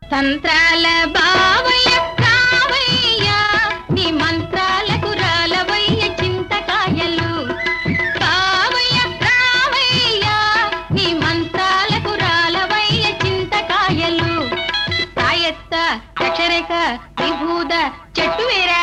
తంత్రాల బావయ్య రావయ్య నీ మంత్రాలకు రాలవయ్య చింతకాయలు బావయ్య రావయ్య నీ మంత్రాలకు రాలవయ్య చింతకాయలు సాయత్త అక్షరేఖ విభూద చెట్టు వేరా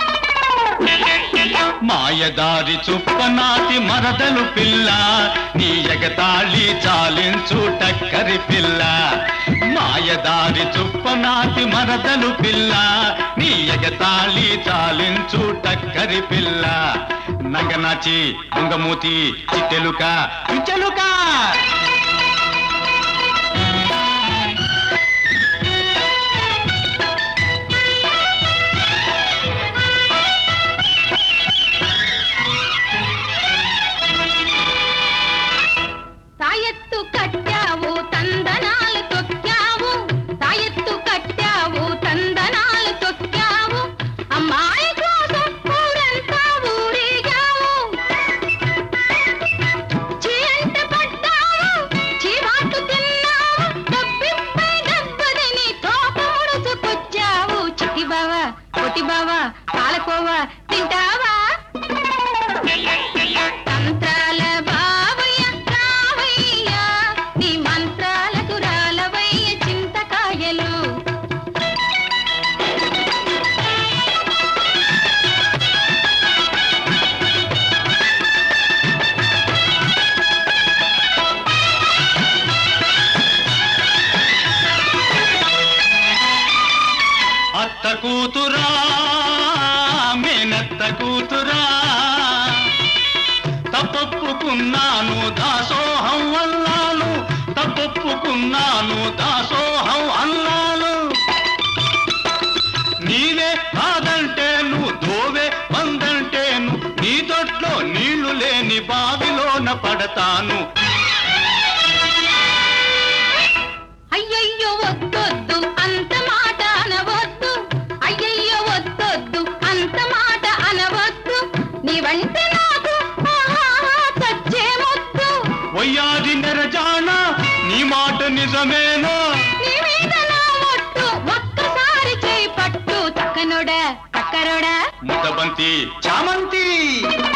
మాయదారి చుప్పనాటి మరదలు పిల్ల నీ ఎగతాళి చాలించు టక్కరి పిల్ల మాయదారి చుప్పనాటి మరదలు పిల్ల నీ ఎగతాళి చాలించు టక్కరి పిల్ల నగనాచి ఉంగమూతి చిట్టెలుక పిచ్చెలుక తాయెత్తు కట్టావు తందనాలు తొక్కావు తాయెత్తు కట్టావు తందనాలు తొక్కావు అమ్మాయి కోసం ఊరంతా ఊరేగావు చీంట పడ్డావు చీవాటు తిన్నావు డబ్బిప్పై డబ్బదని తోక ముడుచుకొచ్చావు చిట్టి బావ కొట్టి బావ పాలకోవ తింటావా తంత్రాల బావయ్య రావయ్య నీ మంత్రాలకు రాలవయ్య చింతకాయలు అత్త కూతురా మేనత్త కూతురా తప్పొప్పుకున్నాను దాసోహం అన్నాను తప్పొప్పుకున్నాను దాసోహం అన్నాను నీవే కాదంటే నువ్వు దోవే మందంటేను నీ దొట్లో నీళ్లు లేని బావిలోన పడతాను అయ్యయ్యో వద్దొద్దు అంత మాట అనవద్దు అయ్యయ్యో వద్దొద్దు అంత మాట అనవద్దు నీ వంట నాకు ఆహాహా చచ్చే ముద్దు వయ్యాది నెరజాన నీ మాట నిజమేనా నీ మీద నా ఒట్టు ఒక్కసారి చేయి పట్టు చక్కనోడా చక్కరోడా ముద్దబంతి చామంతి